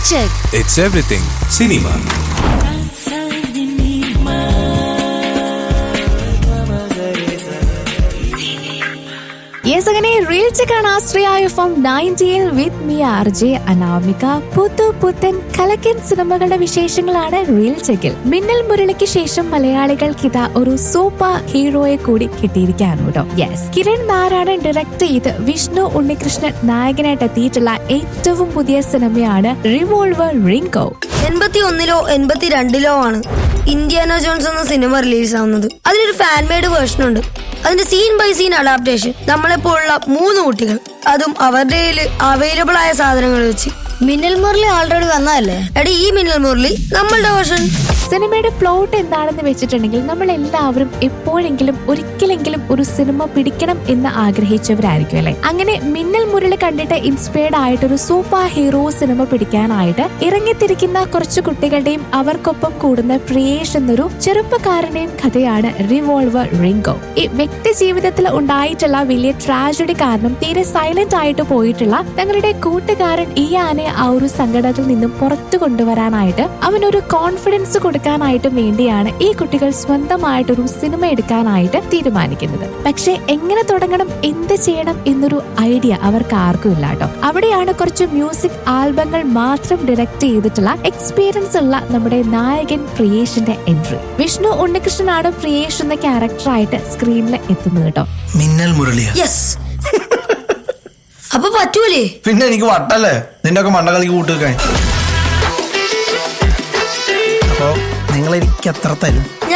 check. It's everything cinema. Yes അങ്ങനെ reel ചെക്കാണ് Ashraya F M നയൻറ്റിയിൽ with me R J Anamika പുതു പുത്തൻ കലക്കൻ സിനിമകളുടെ വിശേഷങ്ങളാണ് റീൽ ചെക്കിൽ മിന്നൽ മുരളിക്ക് ശേഷം മലയാളികൾക്ക് ഇതാ ഒരു സൂപ്പർ ഹീറോയെ കൂടി കിട്ടിയിരിക്കുകയാണ് കേട്ടോ യെസ് കിരൺ നാരായണൻ ഡയറക്ട് ചെയ്ത് വിഷ്ണു ഉണ്ണികൃഷ്ണൻ നായകനായിട്ട് എത്തിയിട്ടുള്ള ഏറ്റവും പുതിയ സിനിമയാണ് റിവോൾവർ റിങ്കോ എൺപത്തി ഒന്നിലോ എൺപത്തി രണ്ടിലോ ആണ് ഇന്ത്യാന ജോൺസ് എന്ന സിനിമ റിലീസ് ആവുന്നത് അതിനൊരു ഫാൻ മെയ്ഡ് വേർഷൻ ഉണ്ട് അതിന്റെ സീൻ ബൈ സീൻ അഡാപ്റ്റേഷൻ നമ്മളെപ്പോലുള്ള മൂന്ന് കുട്ടികൾ അതും അവരുടെ അവൈലബിൾ ആയ സാധനങ്ങൾ വെച്ച് മിന്നൽ മുരളി ഓൾറെഡി വന്നതല്ലേ എടി ഈ മിന്നൽ മുരളി നമ്മളുടെ വേർഷൻ സിനിമയുടെ പ്ലോട്ട് എന്താണെന്ന് വെച്ചിട്ടുണ്ടെങ്കിൽ നമ്മൾ എല്ലാവരും എപ്പോഴെങ്കിലും ഒരിക്കലെങ്കിലും ഒരു സിനിമ പിടിക്കണം എന്ന് ആഗ്രഹിച്ചവരായിരിക്കും അല്ലെ അങ്ങനെ മിന്നൽ മുരളി കണ്ടിട്ട് ഇൻസ്പയർഡ് ആയിട്ട് ഒരു സൂപ്പർ ഹീറോ സിനിമ പിടിക്കാനായിട്ട് ഇറങ്ങിത്തിരിക്കുന്ന കുറച്ച് കുട്ടികളുടെയും അവർക്കൊപ്പം കൂടുന്ന പ്രിയേഷ് എന്നൊരു ചെറുപ്പക്കാരന്റെയും കഥയാണ് റിവോൾവർ റിങ്കോ ഈ വ്യക്തി ജീവിതത്തിൽ ഉണ്ടായിട്ടുള്ള വലിയ ട്രാജഡി കാരണം തീരെ സൈലന്റ് ആയിട്ട് പോയിട്ടുള്ള തങ്ങളുടെ കൂട്ടുകാരൻ ഇയാനെ ആ ഒരു സങ്കടത്തിൽ നിന്നും പുറത്തു കൊണ്ടുവരാനായിട്ട് അവനൊരു കോൺഫിഡൻസ് കൊടുക്കാനായിട്ട് വേണ്ടിയാണ് ഈ കുട്ടികൾ സ്വന്തമായിട്ടൊരു സിനിമ എടുക്കാനായിട്ട് തീരുമാനിക്കുന്നത് പക്ഷെ എങ്ങനെ തുടങ്ങണം എന്ത് ചെയ്യണം എന്നൊരു ഐഡിയ അവർക്ക് ആർക്കും ഇല്ല കേട്ടോ അവിടെയാണ് കുറച്ച് മ്യൂസിക് ആൽബങ്ങൾ മാത്രം ഡയറക്ട് ചെയ്തിട്ടുള്ള എക്സ്പീരിയൻസ് ഉള്ള നമ്മുടെ നായകൻ പ്രിയേഷിന്റെ എൻട്രി വിഷ്ണു ഉണ്ണികൃഷ്ണനാണ് പ്രിയേഷ് എന്ന ക്യാരക്ടറായിട്ട് സ്ക്രീനിൽ എത്തുന്നത് കേട്ടോ മിന്നൽ മുരളിയ യെസ് അപ്പൊ പറ്റൂലേ പിന്നെ എനിക്ക് വട്ടല്ലേ നിന്റെ ഒക്കെ മണ്ടകളിക്ക് കൂട്ടുവെക്കാൻ അപ്പോ നിങ്ങൾ എനിക്ക് എത്ര തരും